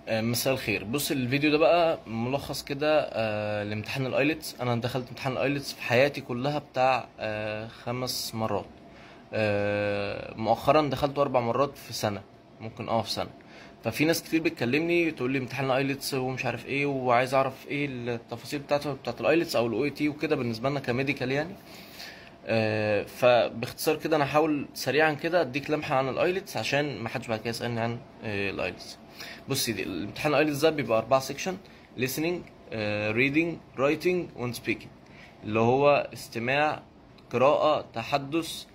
آه، مساء الخير بص الفيديو ده بقى ملخص كده آه، لامتحان الايلتس انا دخلت امتحان الايلتس في حياتي كلها بتاع آه، خمس مرات آه، مؤخرا دخلته اربع مرات في سنه ممكن اه في سنه ففي ناس كتير بتكلمني تقول لي امتحان الايلتس ومش عارف ايه وعايز اعرف ايه التفاصيل بتاعته بتاعت الايلتس او الاو اي تي وكده بالنسبه لنا كميديكال يعني آه، فباختصار كده انا هحاول سريعا كده اديك لمحه عن الايلتس عشان ما حدش بعد كده يسالني عن آه، الايلتس بص دي الامتحان الايلتس ده بيبقى اربعه سيكشن listening آه، reading writing and speaking اللي هو استماع قراءة تحدث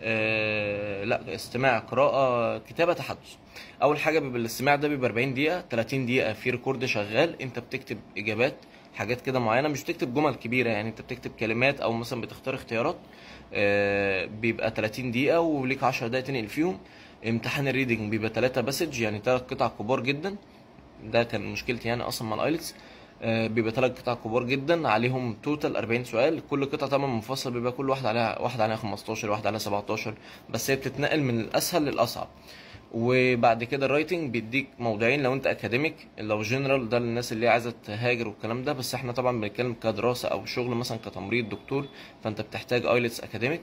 آه لا استماع قراءة كتابة تحدث أول حاجة بيبقى الاستماع ده بيبقى 40 دقيقة 30 دقيقة في ريكورد شغال أنت بتكتب إجابات حاجات كده معينة مش بتكتب جمل كبيرة يعني أنت بتكتب كلمات أو مثلا بتختار اختيارات آه بيبقى 30 دقيقة وليك 10 دقايق تنقل فيهم امتحان الريدنج بيبقى 3 باسج يعني 3 قطع كبار جدا ده كان مشكلتي يعني اصلا مع الايلتس آه، بيبقى ثلاث قطع كبار جدا عليهم توتال 40 سؤال كل قطعه طبعا منفصل بيبقى كل واحد عليها واحد عليها 15 واحد عليها 17 بس هي بتتنقل من الاسهل للاصعب وبعد كده الرايتنج بيديك موضوعين لو انت اكاديميك لو جنرال ده للناس اللي عايزه تهاجر والكلام ده بس احنا طبعا بنتكلم كدراسه او شغل مثلا كتمريض دكتور فانت بتحتاج ايلتس اكاديميك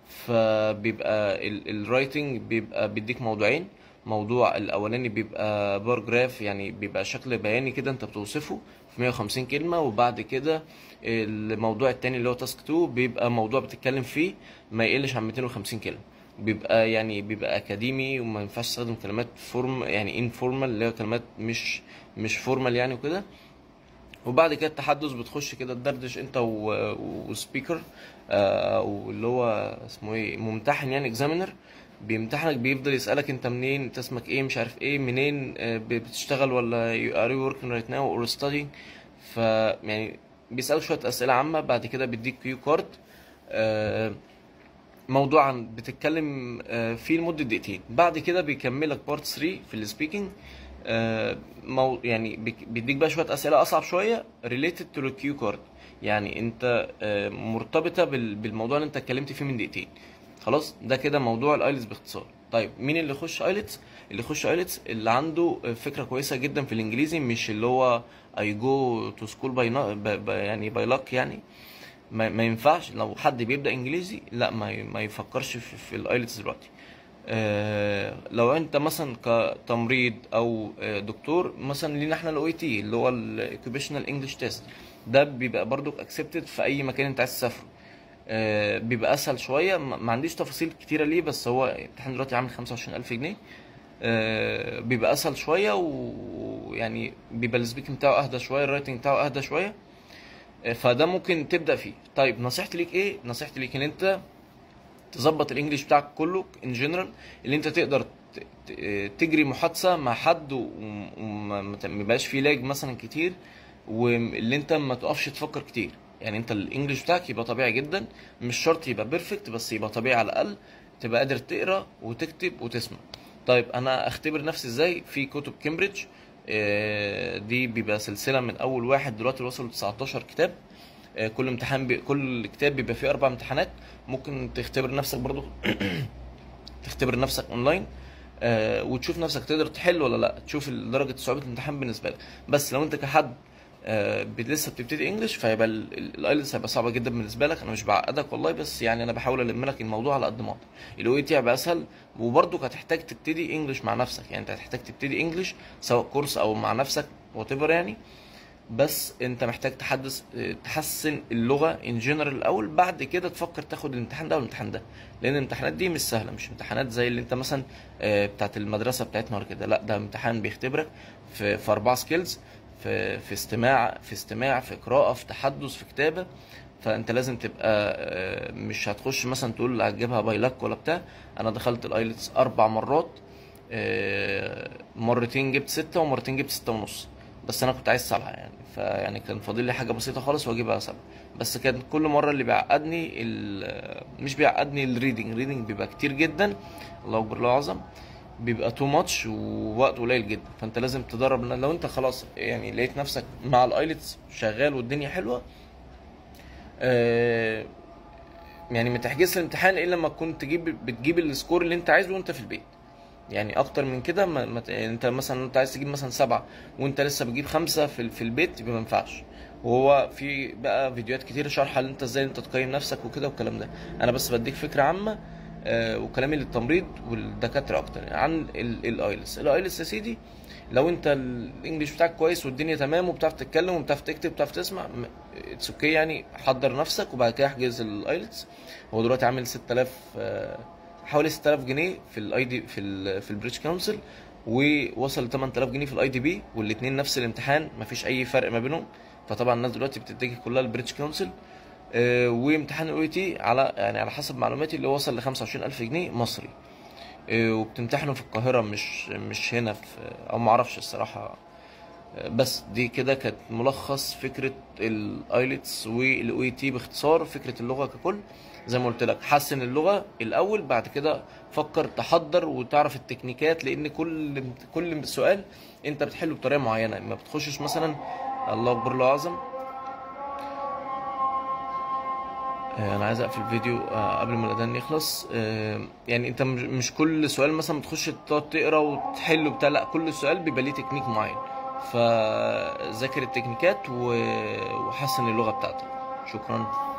فبيبقى الرايتنج بيبقى بيديك موضوعين موضوع الاولاني بيبقى بار جراف يعني بيبقى شكل بياني كده انت بتوصفه في 150 كلمة وبعد كده الموضوع التاني اللي هو تاسك 2 بيبقى موضوع بتتكلم فيه ما يقلش عن 250 كلمة بيبقى يعني بيبقى اكاديمي وما ينفعش تستخدم كلمات فورم يعني انفورمال اللي هي كلمات مش مش فورمال يعني وكده وبعد كده التحدث بتخش كده تدردش انت و- وسبيكر آه، او اللي هو اسمه ايه ممتحن يعني اكزامينر بيمتحنك بيفضل يسألك انت منين انت اسمك ايه مش عارف ايه منين آه، ب- بتشتغل ولا you are you working right now or studying ف يعني بيسألك شوية أسئلة عامة بعد كده بيديك كيو كارد موضوع عن بتتكلم آه، فيه لمدة دقيقتين بعد كده بيكملك بارت 3 في السبيكنج مو يعني بيك- بيديك بقى شوية أسئلة أصعب شوية related to the cue card يعني أنت آه، مرتبطة بال- بالموضوع اللي أنت اتكلمت فيه من دقيقتين خلاص ده كده موضوع الايلتس باختصار طيب مين اللي يخش ايلتس اللي يخش ايلتس اللي عنده فكره كويسه جدا في الانجليزي مش اللي هو اي جو تو سكول باي يعني باي لك يعني ما, ما ينفعش لو حد بيبدا انجليزي لا ما ي- ما يفكرش في, في الايلتس دلوقتي آه، لو انت مثلا كتمريض او آه، دكتور مثلا لينا احنا الاو اي تي اللي هو الاوكيبيشنال انجلش تيست ده بيبقى برضو اكسبتد في اي مكان انت عايز تسافره آه، بيبقى اسهل شويه ما ما عنديش تفاصيل كتيره ليه بس هو الامتحان دلوقتي عامل 25000 جنيه آه، بيبقى اسهل شويه ويعني بيبقى السبيكنج بتاعه اهدى شويه الرايتنج بتاعه اهدى شويه آه، فده ممكن تبدا فيه طيب نصيحتي ليك ايه نصيحتي ليك ان انت تظبط الانجليش بتاعك كله ان جنرال اللي انت تقدر ت- ت- تجري محادثه مع حد وم- وما ما ت- ما يبقاش فيه لاج مثلا كتير واللي انت ما تقفش تفكر كتير يعني انت الانجليش بتاعك يبقى طبيعي جدا مش شرط يبقى بيرفكت بس يبقى طبيعي على الاقل تبقى قادر تقرا وتكتب وتسمع طيب انا اختبر نفسي ازاي في كتب كامبريدج آه، دي بيبقى سلسله من اول واحد دلوقتي وصلوا 19 كتاب آه، كل امتحان بي... كل كتاب بيبقى فيه اربع امتحانات ممكن تختبر نفسك برضو تختبر نفسك اونلاين آه وتشوف نفسك تقدر تحل ولا لا تشوف درجة صعوبة الامتحان بالنسبة لك بس لو انت كحد آه بت- لسه بتبتدي انجلش فيبقى الايلتس هيبقى صعبة جدا بالنسبة لك انا مش بعقدك والله بس يعني انا بحاول الم لك الموضوع على قد ما اقدر الاو اي تي هيبقى اسهل وبرضك هتحتاج تبتدي انجلش مع نفسك يعني انت هتحتاج تبتدي انجلش سواء كورس او مع نفسك وات يعني بس انت محتاج تحدث اه، تحسن اللغه ان جنرال الاول بعد كده تفكر تاخد الامتحان ده والامتحان ده لان الامتحانات دي مش سهله مش امتحانات زي اللي انت مثلا اه، بتاعت المدرسه بتاعتنا ولا كده لا ده امتحان بيختبرك في في اربع سكيلز في في استماع في استماع في قراءه في تحدث في كتابه فانت لازم تبقى اه، مش هتخش مثلا تقول هتجيبها باي لك ولا بتاع انا دخلت الايلتس اربع مرات اه، مرتين جبت ستة ومرتين جبت ستة ونص بس انا كنت عايز سبعة يعني فيعني كان فاضل لي حاجة بسيطة خالص واجيبها سبعة بس كان كل مرة اللي بيعقدني ال- مش بيعقدني الريدنج الريدنج بيبقى كتير جدا الله اكبر الله اعظم بيبقى تو ماتش ووقت قليل جدا فانت لازم تدرب لو انت خلاص يعني لقيت نفسك مع الايلتس شغال والدنيا حلوة آه، يعني ما تحجزش الامتحان الا لما تكون تجيب بتجيب السكور اللي انت عايزه وانت في البيت يعني اكتر من كده ما ما ت- يعني انت مثلا انت عايز تجيب مثلا سبعة وانت لسه بتجيب خمسة في ال- في البيت يبقى ما ينفعش وهو في بقى فيديوهات كتير شرح ان انت ازاي انت تقيم نفسك وكده والكلام ده انا بس بديك فكرة عامة آه، وكلامي للتمريض والدكاترة اكتر عن الايلتس الايلتس يا سيدي لو انت الانجليش بتاعك كويس والدنيا تمام وبتعرف تتكلم وبتعرف تكتب وبتعرف تسمع اتس اوكي يعني حضر نفسك وبعد كده احجز الايلتس هو دلوقتي عامل 6000 آه، حوالي 6000 جنيه في الاي دي في ال في البريتش كونسل ووصل ل 8000 جنيه في الاي دي بي والاثنين نفس الامتحان مفيش اي فرق ما بينهم فطبعا الناس دلوقتي بتتجه كلها للبريتش كونسل آه، وامتحان الاو تي على يعني على حسب معلوماتي اللي وصل ل 25000 جنيه مصري آه، وبتمتحنوا في القاهرة مش مش هنا في او ما اعرفش الصراحة آه، بس دي كده كانت ملخص فكرة الايلتس والاو تي باختصار فكرة اللغة ككل زي ما قلت لك حسن اللغة الاول بعد كده فكر تحضر وتعرف التكنيكات لان كل كل سؤال انت بتحله بطريقة معينة ما بتخشش مثلا الله اكبر الله اعظم آه، انا عايز اقفل الفيديو آه، قبل ما الاذان يخلص آه، يعني انت مش مش كل سؤال مثلا بتخش تقعد تقرا وتحله بتاع لا كل سؤال بيبقى ليه تكنيك معين فذاكر التكنيكات و- وحسن اللغة بتاعتك شكرا